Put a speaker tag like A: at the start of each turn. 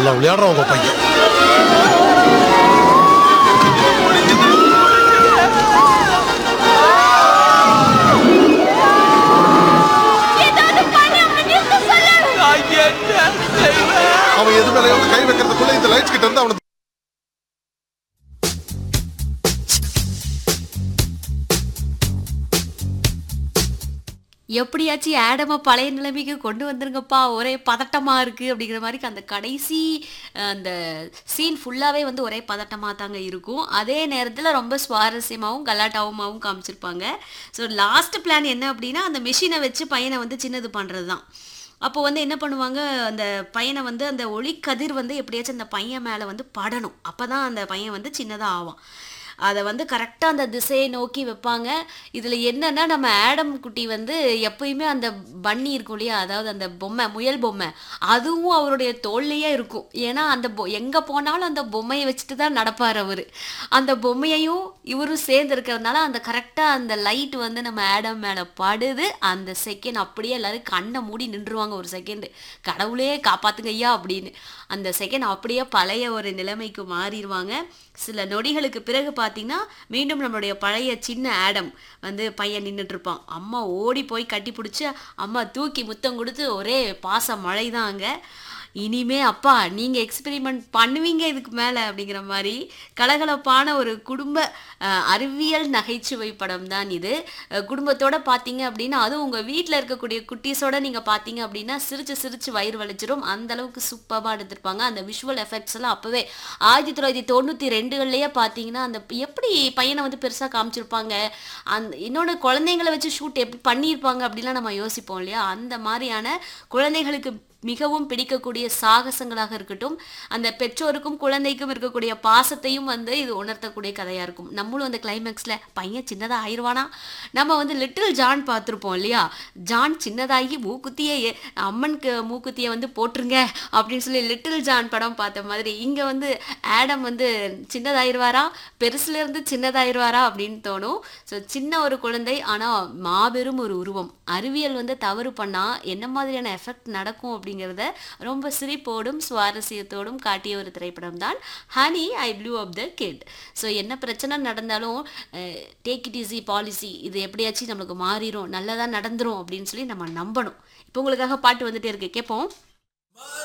A: நல்லா விளையாடுறான் உங்க பையன்
B: ஏதாவது பண்ணி அவனை நிறுத்த சொல்லு
C: நான் என்ன செய்வேன்
A: அவன் எது மேலேயாவது கை வைக்கிறதுக்குள்ள இந்த லைட்ஸ் கிட்ட இருந்து அவனை
D: எப்படியாச்சும் ஆடம பழைய நிலைமைக்கு கொண்டு வந்துருங்கப்பா ஒரே பதட்டமா இருக்கு அப்படிங்கிற மாதிரி அந்த கடைசி அஹ், அந்த சீன் ஃபுல்லாவே வந்து ஒரே பதட்டமா தாங்க இருக்கும் அதே நேரத்துல ரொம்ப சுவாரஸ்யமாவும் கலாட்டாவுமாவும் காமிச்சிருப்பாங்க ஸோ லாஸ்ட் பிளான் என்ன அப்படின்னா அந்த மிஷினை வச்சு பையனை வந்து சின்னது பண்றது தான் அப்போ வந்து என்ன பண்ணுவாங்க அந்த பையனை வந்து அந்த ஒளிக்கதிர் வந்து எப்படியாச்சும் அந்த பையன் மேலே வந்து படணும் அப்போ தான் அந்த பையன் வந்து சின்னதாக ஆவான் அதை வந்து கரெக்டாக அந்த திசையை நோக்கி வைப்பாங்க இதில் என்னன்னா நம்ம ஆடம் குட்டி வந்து எப்பயுமே அந்த பன்னி இருக்கும் இல்லையா அதாவது அந்த பொம்மை முயல் பொம்மை அதுவும் அவருடைய தோல்லையே இருக்கும் ஏன்னா அந்த பொ எங்கே போனாலும் அந்த பொம்மையை வச்சுட்டு தான் நடப்பார் அவர் அந்த பொம்மையையும் இவரும் சேர்ந்து இருக்கிறதுனால அந்த கரெக்டாக அந்த லைட் வந்து நம்ம ஆடம் மேலே படுது அந்த செகண்ட் அப்படியே எல்லாரும் கண்ணை மூடி நின்றுவாங்க ஒரு செகண்ட் கடவுளே காப்பாத்துங்க ஐயா அப்படின்னு அந்த செகண்ட் அப்படியே பழைய ஒரு நிலைமைக்கு மாறிடுவாங்க சில நொடிகளுக்கு பிறகு பார்த்தீங்கன்னா மீண்டும் நம்மளுடைய பழைய சின்ன ஆடம் வந்து பையன் நின்றுட்டு இருப்பான் அம்மா ஓடி போய் கட்டி பிடிச்சி அம்மா தூக்கி முத்தம் கொடுத்து ஒரே பாச மழை தான் அங்கே இனிமே அப்பா நீங்க எக்ஸ்பெரிமெண்ட் பண்ணுவீங்க இதுக்கு மேல அப்படிங்கிற மாதிரி கலகலப்பான ஒரு குடும்ப அஹ், அறிவியல் நகைச்சுவை படம் தான் இது அஹ், குடும்பத்தோட பார்த்தீங்க அப்படின்னா அதுவும் உங்க வீட்டில் இருக்கக்கூடிய குட்டீஸோட நீங்க பார்த்தீங்க அப்படின்னா சிரிச்சு சிரிச்சு வயிறு வலிச்சிரும் அந்த அளவுக்கு சூப்பராக எடுத்திருப்பாங்க அந்த விஷுவல் எஃபெக்ட்ஸ் எல்லாம் அப்பவே ஆயிரத்தி தொள்ளாயிரத்தி தொண்ணூற்றி ரெண்டுகள்லேயே பார்த்தீங்கன்னா அந்த எப்படி பையனை வந்து பெருசாக காமிச்சிருப்பாங்க அந்த இன்னொன்று குழந்தைங்களை வச்சு ஷூட் எப்படி பண்ணியிருப்பாங்க அப்படிலாம் நம்ம யோசிப்போம் இல்லையா அந்த மாதிரியான குழந்தைகளுக்கு மிகவும் பிடிக்கக்கூடிய சாகசங்களாக இருக்கட்டும் அந்த பெற்றோருக்கும் குழந்தைக்கும் இருக்கக்கூடிய பாசத்தையும் வந்து இது உணர்த்தக்கூடிய கதையாக இருக்கும் நம்மளும் அந்த கிளைமேக்ஸில் பையன் சின்னதாக ஆயிடுவானா நம்ம வந்து லிட்டில் ஜான் பார்த்துருப்போம் இல்லையா ஜான் சின்னதாகி மூக்குத்தியை ஏ- அம்மனுக்கு மூக்குத்தியை வந்து போட்டுருங்க அப்படின்னு சொல்லி லிட்டில் ஜான் படம் பார்த்த மாதிரி இங்கே வந்து ஆடம் வந்து சின்னதாயிருவாரா பெருசுலேருந்து சின்னதாயிருவாரா அப்படின்னு தோணும் ஸோ சின்ன ஒரு குழந்தை ஆனால் மாபெரும் ஒரு உருவம் அறிவியல் வந்து தவறு பண்ணால் என்ன மாதிரியான எஃபெக்ட் நடக்கும் அப்படிங்கிறத ரொம்ப சிரிப்போடும் சுவாரஸ்யத்தோடும் காட்டிய ஒரு திரைப்படம் தான் honey I blew up the kid so என்ன பிரச்சனை நடந்தாலும் டேக் இட் ஈஸி பாலிசி இது எப்படியாச்சும் நம்மளுக்கு மாறிடும் நல்லதாக நடந்துரும் அப்படின்னு சொல்லி நம்ம நம்பணும் இப்போ உங்களுக்காக பாட்டு வந்துட்டே இருக்கு கேட்போம்